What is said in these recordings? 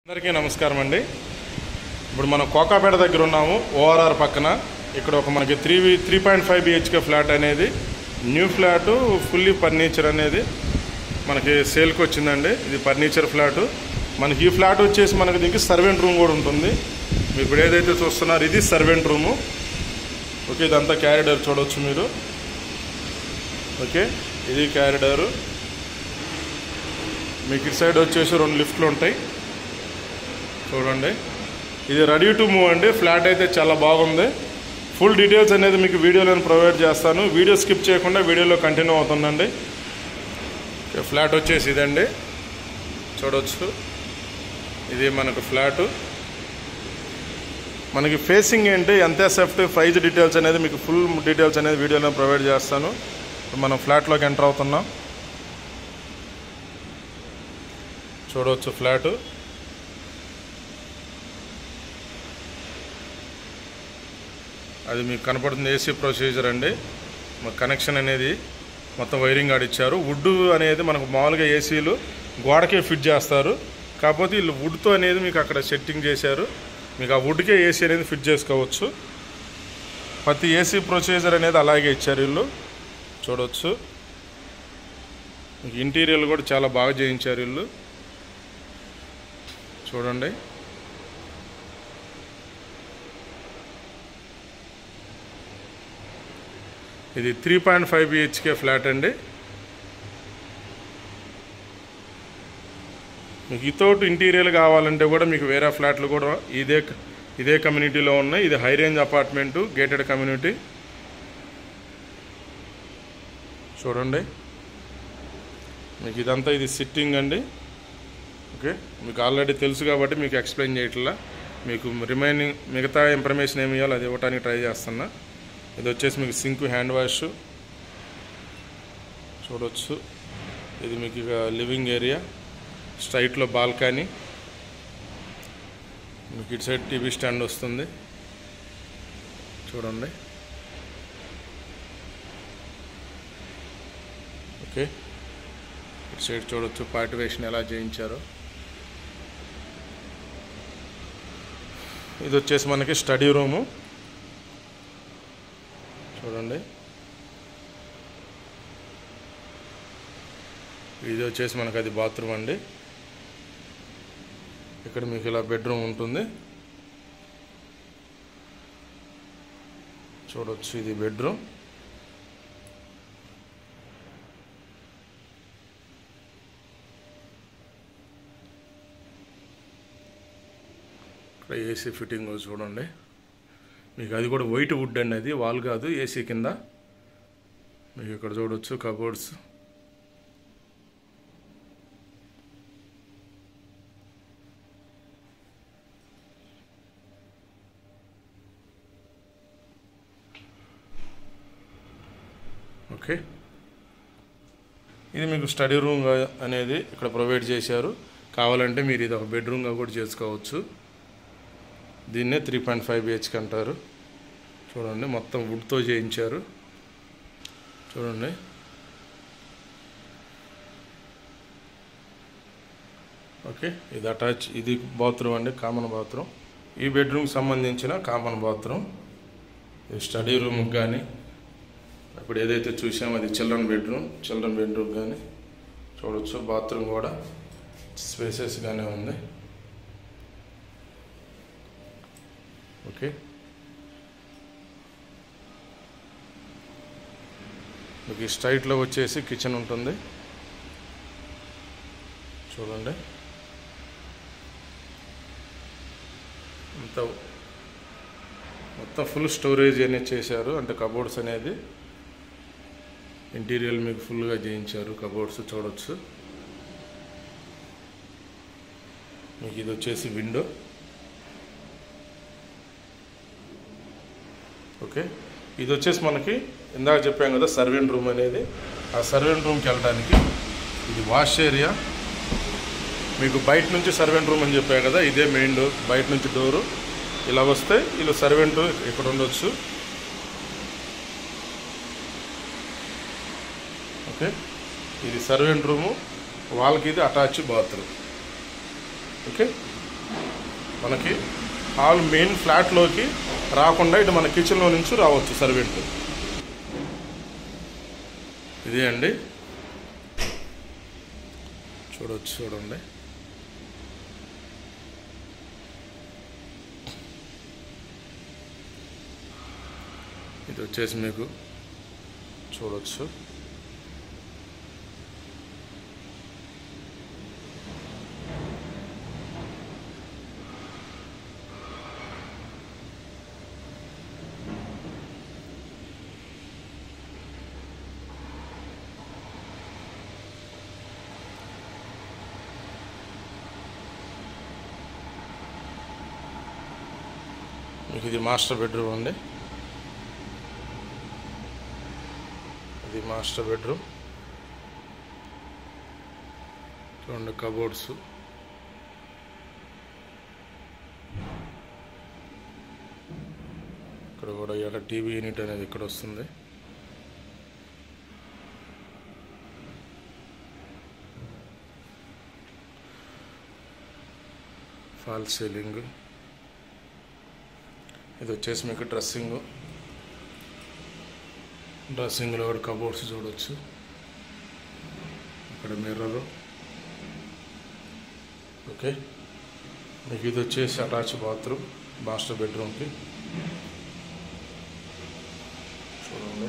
అందరికీ నమస్కారం అండి ఇప్పుడు మనం కోకాపేట దగ్గర ఉన్నాము ఓఆర్ఆర్ పక్కన ఇక్కడ ఒక మనకి three three point five BHK flat అనేది న్యూ ఫ్లాట్ ఫుల్లీ ఫర్నిచర్ అనేది మనకి సేల్కి వచ్చిందండి ఇది ఫర్నిచర్ ఫ్లాట్ మనకి ఈ ఫ్లాట్ వచ్చేసి మనకి దీనికి సర్వెంట్ రూమ్ కూడా ఉంటుంది మీరు ఇప్పుడు ఏదైతే చూస్తున్నారో ఇది సర్వెంట్ రూము ఓకే ఇదంతా క్యారిడర్ చూడవచ్చు మీరు ఓకే ఇది క్యారిడరు మీకు ఇటు సైడ్ వచ్చేసి రెండు లిఫ్ట్లు ఉంటాయి చూడండి ఇది రెడీ టు మూవ్ అండి ఫ్లాట్ అయితే చాలా బాగుంది ఫుల్ డీటెయిల్స్ అనేది మీకు వీడియోలో ప్రొవైడ్ చేస్తాను వీడియో స్కిప్ చేయకుండా వీడియోలో కంటిన్యూ అవుతుందండి ఓకే, ఫ్లాట్ వచ్చేసి ఇదండి చూడవచ్చు ఇది మనకు ఫ్లాటు మనకి ఫేసింగ్ ఏంటి ఎంత సేఫ్టీ ప్రైజ్ డీటెయిల్స్ అనేది మీకు ఫుల్ డీటెయిల్స్ అనేది వీడియోలో ప్రొవైడ్ చేస్తాను ఇప్పుడు మనం ఫ్లాట్లోకి ఎంటర్ అవుతున్నాం చూడవచ్చు ఫ్లాటు అది మీకు కనపడుతుంది ఏసీ ప్రొసీజర్ అండి మా కనెక్షన్ అనేది మొత్తం వైరింగ్ ఆడిచ్చారు వుడ్ అనేది మనకు మామూలుగా ఏసీలు గోడకే ఫిట్ చేస్తారు కాకపోతే వీళ్ళు వుడ్తో అనేది మీకు అక్కడ సెట్టింగ్ చేశారు మీకు ఆ వుడ్కే ఏసీ అనేది ఫిట్ చేసుకోవచ్చు ప్రతి ఏసీ ప్రొసీజర్ అనేది అలాగే ఇచ్చారు వీళ్ళు చూడవచ్చు మీకు ఇంటీరియర్ కూడా చాలా బాగా చేయించారు వీళ్ళు చూడండి ఇది three point five BHK flat అండి మీకు వితౌట్ ఇంటీరియర్ కావాలంటే కూడా మీకు వేరే ఫ్లాట్లు కూడా ఇదే ఇదే కమ్యూనిటీలో ఉన్నాయి ఇది high range apartment gated community చూడండి మీకు ఇదంతా ఇది సిట్టింగ్ అండి ఓకే మీకు ఆల్రెడీ తెలుసు కాబట్టి మీకు ఎక్స్ప్లెయిన్ చేయట్లా మీకు రిమైనింగ్ మిగతా ఇన్ఫర్మేషన్ ఏమి ఇవ్వాలో అది ఇవ్వడానికి ట్రై చేస్తున్నా ఇది వచ్చేసి మీకు సింక్ హ్యాండ్ వాష్ చూడవచ్చు ఇది మీకు ఇక లివింగ్ ఏరియా స్ట్రైట్లో బాల్కనీ మీకు ఇటు సైడ్ టీవీ స్టాండ్ వస్తుంది చూడండి ఓకే ఇటు సైడ్ చూడొచ్చు పార్టివేషన్ ఎలా చేయించారో ఇది వచ్చేసి మనకి స్టడీ రూము చూడండి ఇది వచ్చేసి మనకు అది బాత్రూమ్ అండి ఇక్కడ మీకు ఇలా బెడ్రూమ్ ఉంటుంది చూడొచ్చు ఇది బెడ్రూమ్ ఇక్కడ ఏసీ ఫిట్టింగ్ చూడండి మీకు అది కూడా వైట్ వుడ్ అండి అది వాల్ కాదు ఏసీ కింద మీకు ఇక్కడ చూడొచ్చు కబోర్డ్స్ ఓకే ఇది మీకు స్టడీ రూమ్ అనేది ఇక్కడ ప్రొవైడ్ చేశారు కావాలంటే మీరు ఇది ఒక బెడ్రూమ్గా కూడా చేసుకోవచ్చు దీన్నే త్రీ పాయింట్ ఫైవ్ బిహెచ్కి అంటారు చూడండి మొత్తం వుడ్తో చేయించారు చూడండి ఓకే ఇది అటాచ్ ఇది బాత్రూమ్ అండి కామన్ బాత్రూమ్ ఈ బెడ్రూమ్కి సంబంధించిన కామన్ బాత్రూమ్ ఇది స్టడీ రూమ్కి కానీ ఇప్పుడు ఏదైతే చూసామో అది చిల్డ్రన్ బెడ్రూమ్ చిల్డ్రన్ బెడ్రూమ్ కానీ చూడొచ్చు బాత్రూమ్ కూడా స్పేసెస్గానే ఉంది ఓకే మీకు ఈ స్ట్రైట్లో వచ్చేసి కిచెన్ ఉంటుంది చూడండి అంత మొత్తం ఫుల్ స్టోరేజ్ అనేది చేశారు అంటే కబోర్డ్స్ అనేది ఇంటీరియర్ మీకు ఫుల్గా చేయించారు కబోర్డ్స్ చూడొచ్చు మీకు ఇది వచ్చేసి విండో ఓకే ఇది వచ్చేసి మనకి ఇందాక చెప్పాం కదా సర్వెంట్ రూమ్ అనేది ఆ సర్వెంట్ రూమ్కి వెళ్ళడానికి ఇది వాష్ ఏరియా మీకు బయట నుంచి సర్వెంట్ రూమ్ అని చెప్పాను కదా ఇదే మెయిన్ డోర్ బయట నుంచి డోరు ఇలా వస్తే వీళ్ళు సర్వెంట్ ఇక్కడ ఉండొచ్చు ఓకే ఇది సర్వెంట్ రూము వాళ్ళకి ఇది అటాచ్ బాత్రూమ్ ఓకే మనకి హాల్ మెయిన్ ఫ్లాట్లోకి రాకుండా ఇటు మన కిచెన్లో నుంచి రావచ్చు సర్వెంట్ ఇది అండి చూడవచ్చు చూడండి ఇది వచ్చేసి మీకు చూడవచ్చు మీకు ఇది మాస్టర్ బెడ్రూమ్ అండి ఇది మాస్టర్ బెడ్రూమ్ చూడండి కబోర్డ్స్ ఇక్కడ కూడా ఈ యొక్క టీవీ యూనిట్ అనేది ఇక్కడ వస్తుంది ఫాల్ సీలింగ్ ఇది వచ్చేసి మీకు డ్రెస్సింగ్ డ్రెస్సింగ్లో కూడా కబోర్డ్స్ చూడవచ్చు ఇక్కడ మిర్రరు ఓకే మీకు ఇది వచ్చేసి అటాచ్ బాత్రూమ్ మాస్టర్ బెడ్రూమ్కి చూడండి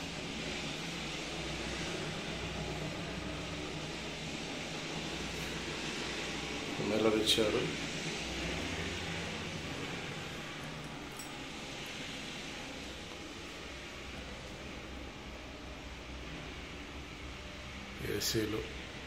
మిర్రర్ ఇచ్చారు ఏసీలు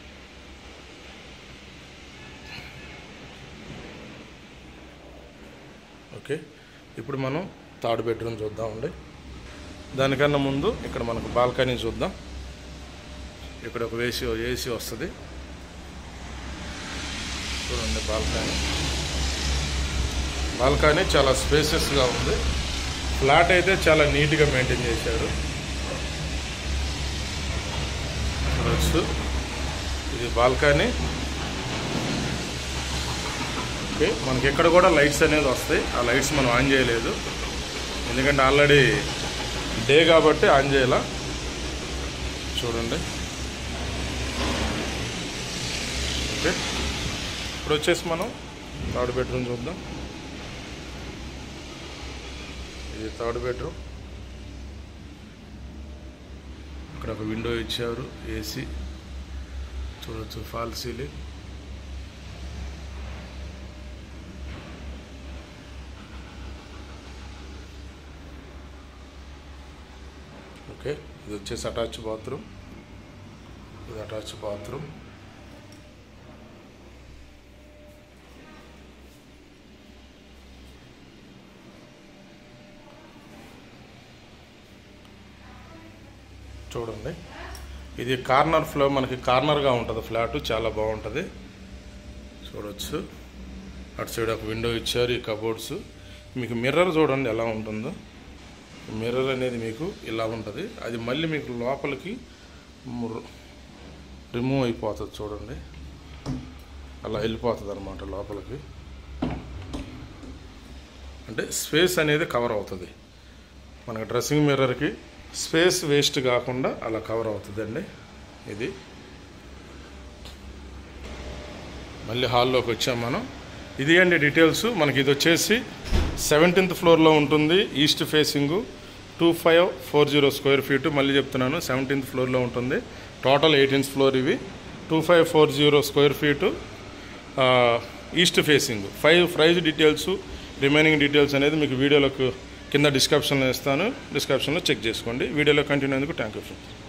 ఓకే ఇప్పుడు మనం థర్డ్ బెడ్రూమ్ చూద్దామండి దానికన్నా ముందు ఇక్కడ మనకు బాల్కనీ చూద్దాం ఇక్కడ ఒక ఏసీ ఏసీ వస్తుంది చూడండి బాల్కనీ బాల్కనీ చాలా స్పేసెస్గా ఉంది ఫ్లాట్ అయితే చాలా నీట్గా మెయింటైన్ చేశారు చూడవచ్చు ఇది బాల్కనీ ఓకే మనకి ఎక్కడ కూడా లైట్స్ అనేది వస్తాయి ఆ లైట్స్ మనం ఆన్ చేయలేదు ఎందుకంటే ఆల్రెడీ డే కాబట్టి ఆన్ చేయాల చూడండి ఓకే ఇప్పుడు వచ్చేసి మనం థర్డ్ బెడ్రూమ్ చూద్దాం ఇది థర్డ్ బెడ్రూమ్ ఇక్కడ ఒక విండో ఇచ్చారు ఏసీ చూడొచ్చు ఫాల్ సీలింగ్ ఓకే ఇది వచ్చేసి అటాచ్ బాత్రూమ్ ఇది అటాచ్ బాత్రూమ్ చూడండి ఇది కార్నర్ ఫ్లో మనకి కార్నర్గా ఉంటుంది ఫ్లాట్ చాలా బాగుంటుంది చూడవచ్చు అటు సైడ్ ఒక విండో ఇచ్చారు ఈ కబోర్డ్స్ మీకు మిర్రర్ చూడండి ఎలా ఉంటుందో మిర్రర్ అనేది మీకు ఇలా ఉంటుంది అది మళ్ళీ మీకు లోపలికి ము- రిమూవ్ అయిపోతుంది చూడండి అలా వెళ్ళిపోతుంది అనమాట లోపలికి అంటే స్పేస్ అనేది కవర్ అవుతుంది మనకి డ్రెస్సింగ్ మిర్రర్కి స్పేస్ వేస్ట్ కాకుండా అలా కవర్ అవుతుందండి ఇది మళ్ళీ హాల్లోకి వచ్చాం మనం ఇది అండి డీటెయిల్స్ మనకి ఇది వచ్చేసి సెవెంటీన్త్ ఫ్లోర్లో ఉంటుంది east facing two five four zero square feet మళ్ళీ చెప్తున్నాను సెవెంటీన్త్ ఫ్లోర్లో ఉంటుంది టోటల్ ఎయిటీన్త్ ఫ్లోర్ ఇవి two five four zero square feet east facing five price details remaining details అనేది మీకు వీడియోలకు కింద డిస్క్రిప్షన్లో ఇస్తాను డిస్క్రిప్షన్లో చెక్ చేసుకోండి వీడియోలో కంటిన్యూ అయ్యేందుకు థ్యాంక్ యూ ఫ్రెండ్స్